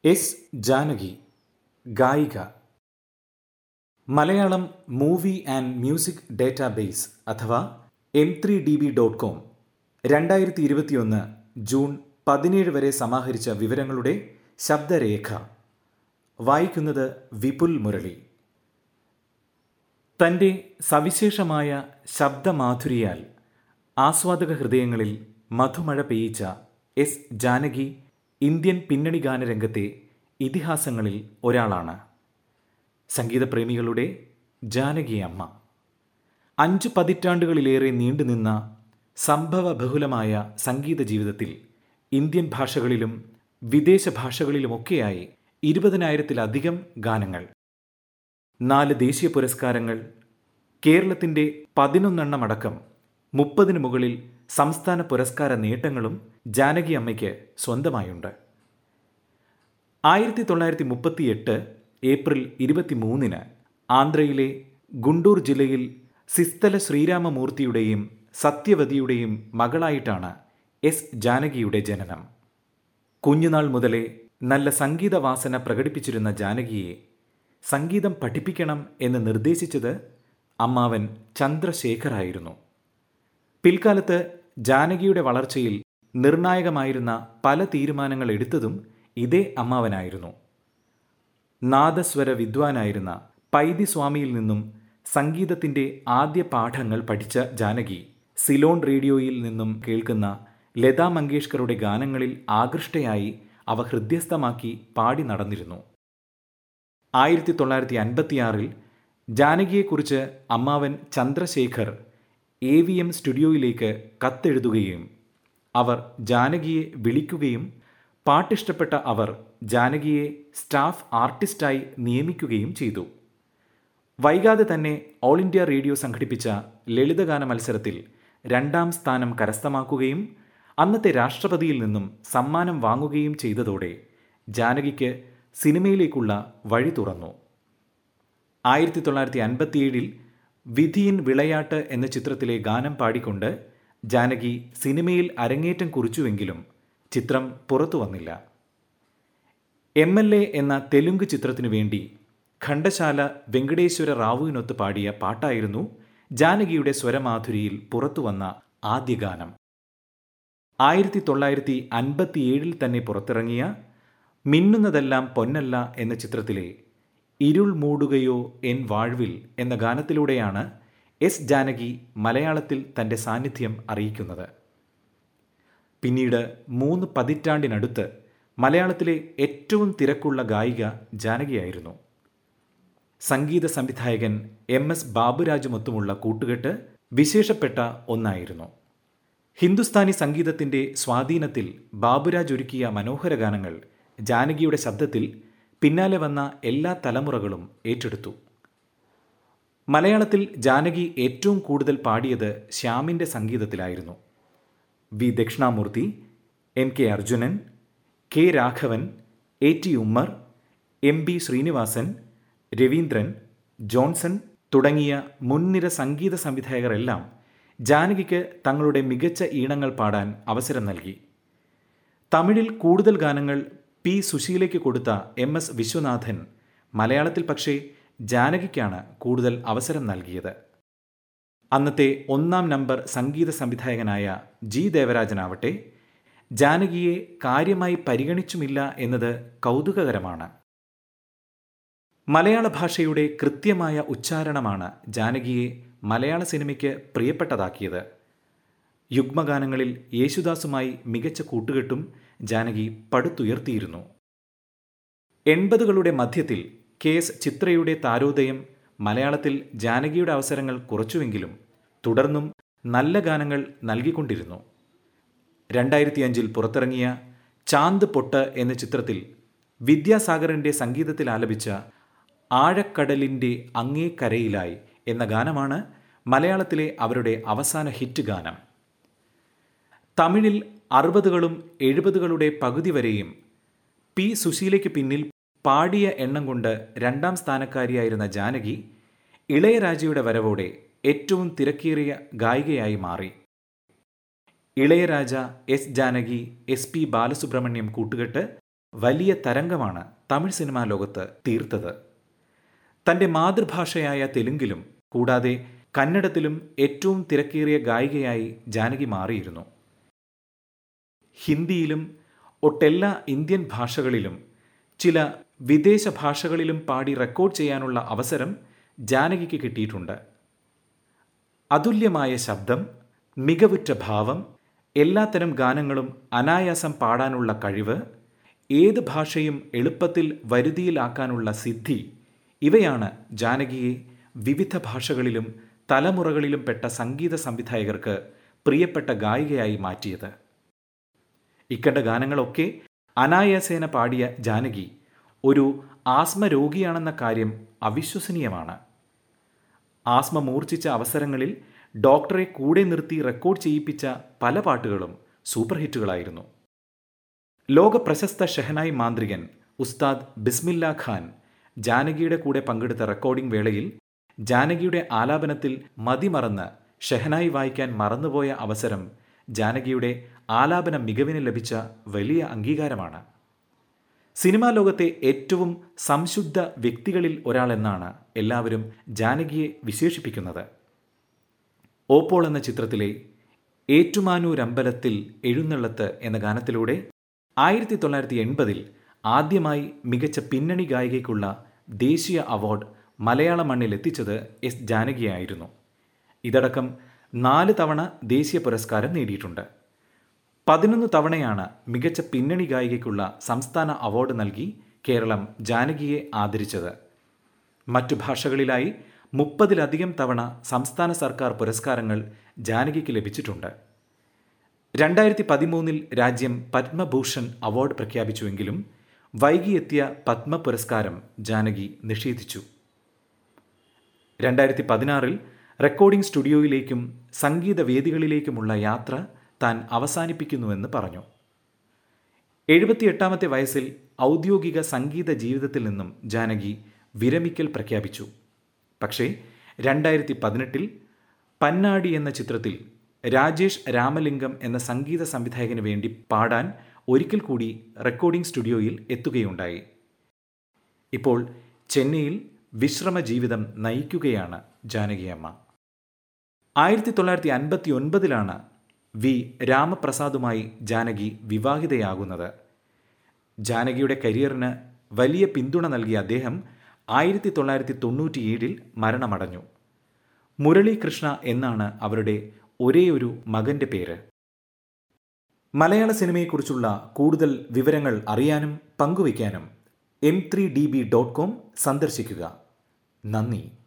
S Janaki ഗായിക Malayalam movie and music database അഥവാ M three D B dot com രണ്ടായിരത്തി ഇരുപത്തിയൊന്ന് ജൂൺ പതിനേഴ് വരെ സമാഹരിച്ച വിവരങ്ങളുടെ ശബ്ദരേഖ വായിക്കുന്നത് വിപുൽ മുരളി തൻ്റെ സവിശേഷമായ ശബ്ദമാധുരിയാൽ ആസ്വാദക ഹൃദയങ്ങളിൽ മധുമഴ പെയ്യിച്ച എസ് ജാനകി ഇന്ത്യൻ പിന്നണി ഗാനരംഗത്തെ ഇതിഹാസങ്ങളിൽ ഒരാളാണ് സംഗീതപ്രേമികളുടെ ജാനകി അമ്മ അഞ്ച് പതിറ്റാണ്ടുകളിലേറെ നീണ്ടുനിന്ന സംഭവ ബഹുലമായ സംഗീത ജീവിതത്തിൽ ഇന്ത്യൻ ഭാഷകളിലും വിദേശ ഭാഷകളിലുമൊക്കെയായി ഇരുപതിനായിരത്തിലധികം ഗാനങ്ങൾ നാല് ദേശീയ പുരസ്കാരങ്ങൾ കേരളത്തിൻ്റെ പതിനൊന്നെണ്ണമടക്കം മുപ്പതിനു മുകളിൽ സംസ്ഥാന പുരസ്കാര നേട്ടങ്ങളും ജാനകി അമ്മയ്ക്ക് സ്വന്തമായുണ്ട് ആയിരത്തി തൊള്ളായിരത്തി മുപ്പത്തിയെട്ട് ഏപ്രിൽ ഇരുപത്തിമൂന്നിന് ആന്ധ്രയിലെ ഗുണ്ടൂർ ജില്ലയിൽ സിസ്തല ശ്രീരാമമൂർത്തിയുടെയും സത്യവതിയുടെയും മകളായിട്ടാണ് എസ് ജാനകിയുടെ ജനനം കുഞ്ഞുനാൾ മുതലേ നല്ല സംഗീതവാസന പ്രകടിപ്പിച്ചിരുന്ന ജാനകിയെ സംഗീതം പഠിപ്പിക്കണം എന്ന് നിർദ്ദേശിച്ചത് അമ്മാവൻ ചന്ദ്രശേഖറായിരുന്നു പിൽക്കാലത്ത് ജാനകിയുടെ വളർച്ചയിൽ നിർണായകമായിരുന്ന പല തീരുമാനങ്ങൾ എടുത്തതും ഇതേ അമ്മാവനായിരുന്നു നാദസ്വര വിദ്വാനായിരുന്ന പൈതി സ്വാമിയിൽ നിന്നും സംഗീതത്തിൻ്റെ ആദ്യ പാഠങ്ങൾ പഠിച്ച ജാനകി സിലോൺ റേഡിയോയിൽ നിന്നും കേൾക്കുന്ന ലതാ മങ്കേഷ്കറുടെ ഗാനങ്ങളിൽ ആകൃഷ്ടയായി അവ ഹൃദ്യസ്ഥമാക്കി പാടി നടന്നിരുന്നു ആയിരത്തി തൊള്ളായിരത്തി അൻപത്തിയാറിൽ ജാനകിയെക്കുറിച്ച് അമ്മാവൻ ചന്ദ്രശേഖർ എ വി എം സ്റ്റുഡിയോയിലേക്ക് കത്തെഴുതുകയും അവർ ജാനകിയെ വിളിക്കുകയും പാട്ടിഷ്ടപ്പെട്ട അവർ ജാനകിയെ സ്റ്റാഫ് ആർട്ടിസ്റ്റായി നിയമിക്കുകയും ചെയ്തു വൈകാതെ തന്നെ ഓൾ ഇന്ത്യ റേഡിയോ സംഘടിപ്പിച്ച ലളിതഗാന മത്സരത്തിൽ രണ്ടാം സ്ഥാനം കരസ്ഥമാക്കുകയും അന്നത്തെ രാഷ്ട്രപതിയിൽ നിന്നും സമ്മാനം വാങ്ങുകയും ചെയ്തതോടെ ജാനകിക്ക് സിനിമയിലേക്കുള്ള വഴി തുറന്നു ആയിരത്തി തൊള്ളായിരത്തി അൻപത്തിയേഴിൽ വിധിയിൻ വിളയാട്ട് എന്ന ചിത്രത്തിലെ ഗാനം പാടിക്കൊണ്ട് ജാനകി സിനിമയിൽ അരങ്ങേറ്റം കുറിച്ചുവെങ്കിലും ചിത്രം പുറത്തു വന്നില്ല എം എൽ എ എന്ന തെലുങ്ക് ചിത്രത്തിനു വേണ്ടി ഖണ്ഡശാല വെങ്കടേശ്വര റാവുവിനൊത്ത് പാടിയ പാട്ടായിരുന്നു ജാനകിയുടെ സ്വരമാധുരിയിൽ പുറത്തുവന്ന ആദ്യ ഗാനം ആയിരത്തി തൊള്ളായിരത്തി അൻപത്തിയേഴിൽ തന്നെ പുറത്തിറങ്ങിയ മിന്നുന്നതെല്ലാം പൊന്നല്ല എന്ന ചിത്രത്തിലെ ഇരുൾ മൂടുകയോ എൻ വാഴ്വിൽ എന്ന ഗാനത്തിലൂടെയാണ് എസ് ജാനകി മലയാളത്തിൽ തൻ്റെ സാന്നിധ്യം അറിയിക്കുന്നത് പിന്നീട് മൂന്ന് പതിറ്റാണ്ടിനടുത്ത് മലയാളത്തിലെ ഏറ്റവും തിരക്കുള്ള ഗായിക ജാനകിയായിരുന്നു സംഗീത സംവിധായകൻ എം എസ് ബാബുരാജുമൊത്തുമുള്ള കൂട്ടുകെട്ട് വിശേഷപ്പെട്ട ഒന്നായിരുന്നു ഹിന്ദുസ്ഥാനി സംഗീതത്തിൻ്റെ സ്വാധീനത്തിൽ ബാബുരാജ് ഒരുക്കിയ മനോഹര ഗാനങ്ങൾ ജാനകിയുടെ ശബ്ദത്തിൽ പിന്നാലെ വന്ന എല്ലാ തലമുറകളും ഏറ്റെടുത്തു മലയാളത്തിൽ ജാനകി ഏറ്റവും കൂടുതൽ പാടിയത് ശ്യാമിൻ്റെ സംഗീതത്തിലായിരുന്നു V Dakshinamoorthy M K Arjunan K Raghavan A T Ummer M B Sreenivasan Raveendran Johnson തുടങ്ങിയ മുൻനിര സംഗീത സംവിധായകരെല്ലാം ജാനകിക്ക് തങ്ങളുടെ മികച്ച ഈണങ്ങൾ പാടാൻ അവസരം നൽകി തമിഴിൽ കൂടുതൽ ഗാനങ്ങൾ പി സുശീലയ്ക്ക് കൊടുത്ത എം എസ് വിശ്വനാഥൻ മലയാളത്തിൽ പക്ഷേ ജാനകിക്കാണ് കൂടുതൽ അവസരം നൽകിയത് അന്നത്തെ ഒന്നാം നമ്പർ സംഗീത സംവിധായകനായ ജി ദേവരാജനാവട്ടെ ജാനകിയെ കാര്യമായി പരിഗണിച്ചുമില്ല എന്നത് കൗതുകകരമാണ് മലയാള ഭാഷയുടെ കൃത്യമായ ഉച്ചാരണമാണ് ജാനകിയെ മലയാള സിനിമയ്ക്ക് പ്രിയപ്പെട്ടതാക്കിയത് യുഗ്മഗാനങ്ങളിൽ യേശുദാസുമായി മികച്ച കൂട്ടുകെട്ടും ജാനകി പടുത്തുയർത്തിയിരുന്നു എൺപതുകളുടെ മധ്യത്തിൽ കെ എസ് ചിത്രയുടെ താരോദയം മലയാളത്തിൽ ജാനകിയുടെ അവസരങ്ങൾ കുറച്ചുവെങ്കിലും തുടർന്നും നല്ല ഗാനങ്ങൾ നൽകിക്കൊണ്ടിരുന്നു രണ്ടായിരത്തി അഞ്ചിൽ പുറത്തിറങ്ങിയ ചാന്ത് പൊട്ട് എന്ന ചിത്രത്തിൽ വിദ്യാസാഗറിൻ്റെ സംഗീതത്തിൽ ആലപിച്ച ആഴക്കടലിൻ്റെ അങ്ങേ കരയിലായി എന്ന ഗാനമാണ് മലയാളത്തിലെ അവരുടെ അവസാന ഹിറ്റ് ഗാനം തമിഴിൽ അറുപതുകളും എഴുപതുകളുടെ പകുതി വരെയും പി സുശീലയ്ക്ക് പിന്നിൽ പാടിയ എണ്ണം കൊണ്ട് രണ്ടാം സ്ഥാനക്കാരിയായിരുന്ന ജാനകി ഇളയരാജയുടെ വരവോടെ ഏറ്റവും തിരക്കേറിയ ഗായികയായി മാറി Ilaiyaraaja S Janaki S P Balasubrahmanyam കൂട്ടുകെട്ട് വലിയ തരംഗമാണ് തമിഴ് സിനിമാ ലോകത്ത് തീർത്തത് തൻ്റെ മാതൃഭാഷയായ തെലുങ്കിലും കൂടാതെ കന്നഡത്തിലും ഏറ്റവും തിരക്കേറിയ ഗായികയായി ജാനകി മാറിയിരുന്നു ഹിന്ദിയിലും ഒട്ടെല്ലാ ഇന്ത്യൻ ഭാഷകളിലും ചില വിദേശ ഭാഷകളിലും പാടി റെക്കോർഡ് ചെയ്യാനുള്ള അവസരം ജാനകിക്ക് കിട്ടിയിട്ടുണ്ട് അതുല്യമായ ശബ്ദം മികവുറ്റ ഭാവം എല്ലാത്തരം ഗാനങ്ങളും അനായാസം പാടാനുള്ള കഴിവ് ഏത് ഭാഷയും എളുപ്പത്തിൽ വരുതിയിലാക്കാനുള്ള സിദ്ധി ഇവയാണ് ജാനകിയെ വിവിധ ഭാഷകളിലും തലമുറകളിലും പെട്ട സംഗീത സംവിധായകർക്ക് പ്രിയപ്പെട്ട ഗായികയായി മാറ്റിയത് ഇക്കണ്ട ഗാനങ്ങളൊക്കെ അനായാസേന പാടിയ ജാനകി ഒരു ആസ്മ രോഗിയാണെന്ന കാര്യം അവിശ്വസനീയമാണ് ആസ്മ മൂർച്ഛിച്ച അവസരങ്ങളിൽ ഡോക്ടറെ കൂടെ നിർത്തി റെക്കോർഡ് ചെയ്യിപ്പിച്ച പല പാട്ടുകളും സൂപ്പർ ഹിറ്റുകളായിരുന്നു ലോക പ്രശസ്ത ഷെഹനായി മാന്ത്രികൻ ഉസ്താദ് ബിസ്മില്ല ഖാൻ ജാനകിയുടെ കൂടെ പങ്കെടുത്ത റെക്കോർഡിംഗ് വേളയിൽ ജാനകിയുടെ ആലാപനത്തിൽ മതിമറന്ന് ഷെഹനായി വായിക്കാൻ മറന്നുപോയ അവസരം ജാനകിയുടെ ആലാപന മികവിന് ലഭിച്ച വലിയ അംഗീകാരമാണ് സിനിമാ ലോകത്തെ ഏറ്റവും സംശുദ്ധ വ്യക്തികളിൽ ഒരാളെന്നാണ് എല്ലാവരും ജാനകിയെ വിശേഷിപ്പിക്കുന്നത് ഓപ്പോൾ എന്ന ചിത്രത്തിലെ ഏറ്റുമാനൂരമ്പലത്തിൽ എഴുന്നള്ളത്ത് എന്ന ഗാനത്തിലൂടെ ആയിരത്തി തൊള്ളായിരത്തി എൺപതിൽ ആദ്യമായി മികച്ച പിന്നണി ഗായികയ്ക്കുള്ള ദേശീയ അവാർഡ് മലയാള മണ്ണിൽ എത്തിച്ചത് എസ് ജാനകിയായിരുന്നു ഇതടക്കം നാല് തവണ ദേശീയ പുരസ്കാരം നേടിയിട്ടുണ്ട് പതിനൊന്ന് തവണയാണ് മികച്ച പിന്നണി ഗായികയ്ക്കുള്ള സംസ്ഥാന അവാർഡ് നൽകി കേരളം ജാനകിയെ ആദരിച്ചത് മറ്റു ഭാഷകളിലായി മുപ്പതിലധികം തവണ സംസ്ഥാന സർക്കാർ പുരസ്കാരങ്ങൾ ജാനകിക്ക് ലഭിച്ചിട്ടുണ്ട് രണ്ടായിരത്തി പതിമൂന്നിൽ രാജ്യം പത്മഭൂഷൺ അവാർഡ് പ്രഖ്യാപിച്ചുവെങ്കിലും വൈകിയെത്തിയ പത്മ പുരസ്കാരം ജാനകി നിഷേധിച്ചു രണ്ടായിരത്തി പതിനാറിൽ റെക്കോർഡിംഗ് സ്റ്റുഡിയോയിലേക്കും സംഗീത വേദികളിലേക്കുമുള്ള യാത്ര താൻ അവസാനിപ്പിക്കുന്നുവെന്ന് പറഞ്ഞു എഴുപത്തിയെട്ടാമത്തെ വയസ്സിൽ ഔദ്യോഗിക സംഗീത ജീവിതത്തിൽ നിന്നും ജാനകി വിരമിക്കൽ പ്രഖ്യാപിച്ചു പക്ഷേ രണ്ടായിരത്തി പതിനെട്ടിൽ പന്നാടി എന്ന ചിത്രത്തിൽ രാജേഷ് രാമലിംഗം എന്ന സംഗീത സംവിധായകന് വേണ്ടി പാടാൻ ഒരിക്കൽ കൂടി റെക്കോർഡിംഗ് സ്റ്റുഡിയോയിൽ എത്തുകയുണ്ടായി ഇപ്പോൾ ചെന്നൈയിൽ വിശ്രമ ജീവിതം നയിക്കുകയാണ് ജാനകിയമ്മ ആയിരത്തി തൊള്ളായിരത്തി അൻപത്തി ഒൻപതിലാണ് വി രാമപ്രസാദുമായി ജാനകി വിവാഹിതയാകുന്നത് ജാനകിയുടെ കരിയറിന് വലിയ പിന്തുണ നൽകിയ അദ്ദേഹം ആയിരത്തി തൊള്ളായിരത്തി തൊണ്ണൂറ്റിയേഴിൽ മരണമടഞ്ഞു മുരളീകൃഷ്ണ എന്നാണ് അവരുടെ ഒരേയൊരു മകന്റെ പേര് മലയാള സിനിമയെക്കുറിച്ചുള്ള കൂടുതൽ വിവരങ്ങൾ അറിയാനും പങ്കുവയ്ക്കാനും M three D B dot com സന്ദർശിക്കുക നന്ദി